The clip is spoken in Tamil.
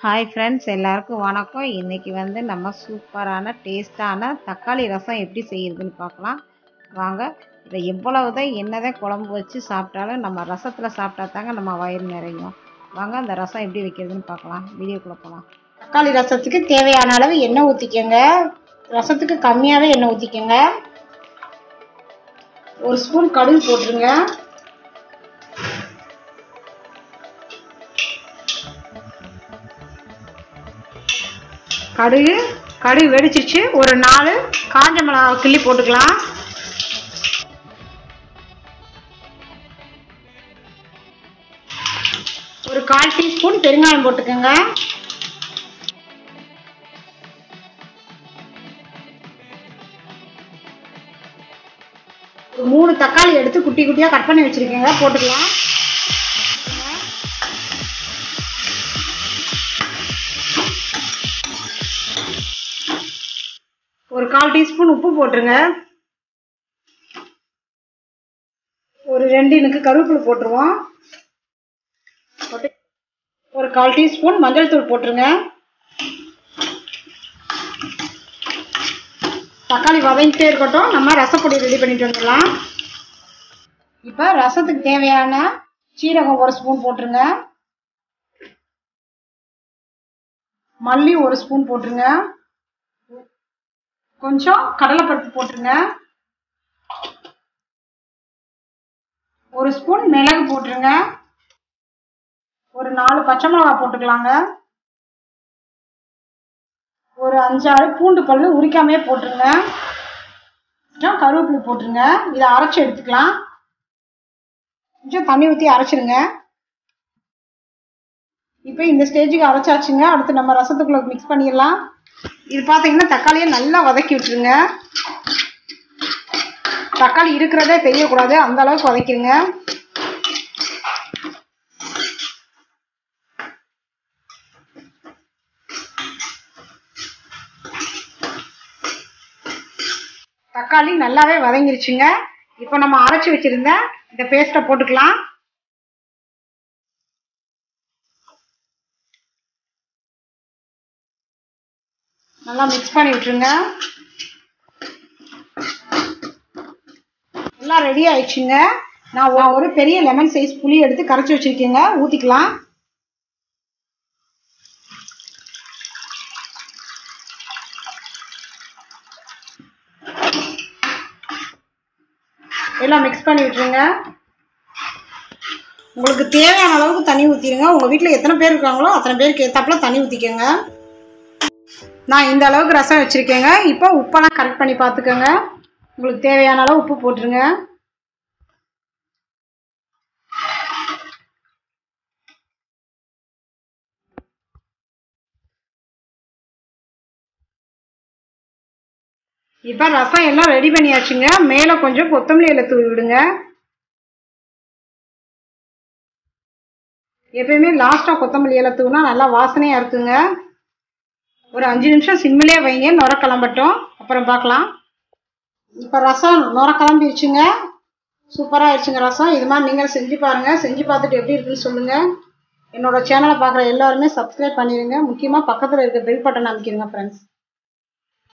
ஹாய் ஃப்ரெண்ட்ஸ் எல்லாருக்கும் வணக்கம் இன்றைக்கி வந்து நம்ம சூப்பரான டேஸ்ட்டான தக்காளி ரசம் எப்படி செய்யுதுன்னு பார்க்கலாம் வாங்க இதை எவ்வளவு தான் என்னதான் குழம்பு வச்சு சாப்பிட்டாலும் நம்ம ரசத்தில் சாப்பிட்டா தாங்க நம்ம வயிறு நிறையும் வாங்க அந்த ரசம் எப்படி வைக்கிறதுன்னு பார்க்கலாம் வீடியோக்குள்ளே போகலாம் தக்காளி ரசத்துக்கு தேவையான அளவு எண்ணெய் ஊற்றிக்கோங்க ரசத்துக்கு கம்மியாகவே எண்ணெய் ஊற்றிக்கோங்க ஒரு ஸ்பூன் கடுகு போட்டுருங்க கடுகு கடுகு வெடிச்சிச்சு ஒரு நாலு காஞ்ச மிளகா கிள்ளி போட்டுக்கலாம் ஒரு கால் டீஸ்பூன் பெருங்காயம் போட்டுக்கோங்க ஒரு மூணு தக்காளி எடுத்து குட்டி குட்டியாக கட் பண்ணி வச்சுருக்கேங்க போட்டுக்கலாம் ஒரு கால் டீஸ்பூன் உப்பு போட்டுருங்க ஒரு ரெண்டு இனுக்கு கருவேப்பிலை போட்டுருவோம் போட்டு ஒரு கால் டீஸ்பூன் மஞ்சள் தூள் போட்டுருங்க தக்காளி வதங்கிட்டே இருக்கட்டும் நம்ம ரசப்பொடி ரெடி பண்ணிட்டு வந்துடலாம் இப்போ ரசத்துக்கு தேவையான சீரகம் ஒரு ஸ்பூன் போட்டுருங்க மல்லி ஒரு ஸ்பூன் போட்டுருங்க கொஞ்சம் கடலைப்பருப்பு போட்டுருங்க ஒரு ஸ்பூன் மிளகு போட்டுருங்க ஒரு நாலு பச்சை மிளகா போட்டுக்கலாங்க ஒரு அஞ்சாறு பூண்டு பல் உரிக்காமே போட்டுருங்க கொஞ்சம் கருவேப்பிலை போட்டுருங்க இதை அரைச்சி எடுத்துக்கலாம் கொஞ்சம் தண்ணி ஊற்றி அரைச்சிருங்க இப்போ இந்த ஸ்டேஜுக்கு அரைச்சாச்சுங்க அடுத்து நம்ம ரசத்துக்குள்ள மிக்ஸ் பண்ணிடலாம் இது பார்த்தீங்கன்னா தக்காளியை நல்லா வதக்கி விட்டுருங்க தக்காளி இருக்கிறதே தெரியக்கூடாது அந்த அளவுக்கு வதக்கிடுங்க தக்காளி நல்லாவே வதங்கிருச்சுங்க இப்போ நம்ம அரைச்சி வச்சிருந்த இந்த பேஸ்ட்டை போட்டுக்கலாம் நல்லா மிக்ஸ் பண்ணி விட்டுருங்க எல்லாம் ரெடி ஆயிடுச்சுங்க நான் ஒரு பெரிய லெமன் சைஸ் புளி எடுத்து கரைச்சி வச்சிருக்கேங்க ஊற்றிக்கலாம் எல்லாம் மிக்ஸ் பண்ணி விட்டுருங்க உங்களுக்கு தேவையான அளவுக்கு தண்ணி ஊற்றிடுங்க உங்கள் வீட்டில் எத்தனை பேர் இருக்காங்களோ அத்தனை பேருக்கு ஏற்றாப்புல தண்ணி ஊற்றிக்கோங்க நான் இந்த அளவுக்கு ரசம் வச்சுருக்கேங்க இப்போ உப்பெல்லாம் கரெக்ட் பண்ணி பார்த்துக்கோங்க உங்களுக்கு தேவையான அளவு உப்பு போட்டுருங்க இப்போ ரசம் எல்லாம் ரெடி பண்ணியாச்சுங்க மேலே கொஞ்சம் கொத்தமல்லி இலை தூவி விடுங்க எப்பயுமே லாஸ்ட்டாக கொத்தமல்லி இலை தூவினா நல்லா வாசனையாக இருக்குங்க ஒரு அஞ்சு நிமிஷம் சிம்மிலே வைங்க நுர கிளம்பட்டும் அப்புறம் பார்க்கலாம் இப்போ ரசம் நுர கிளம்பிடுச்சுங்க சூப்பராக ஆயிடுச்சுங்க ரசம் இது மாதிரி நீங்கள் செஞ்சு பாருங்கள் செஞ்சு பார்த்துட்டு எப்படி இருக்குன்னு சொல்லுங்கள் என்னோட சேனலை பார்க்குற எல்லாருமே சப்ஸ்கிரைப் பண்ணிடுங்க முக்கியமாக பக்கத்தில் இருக்க பெல் பட்டன் அமைக்கிடுங்க ஃப்ரெண்ட்ஸ்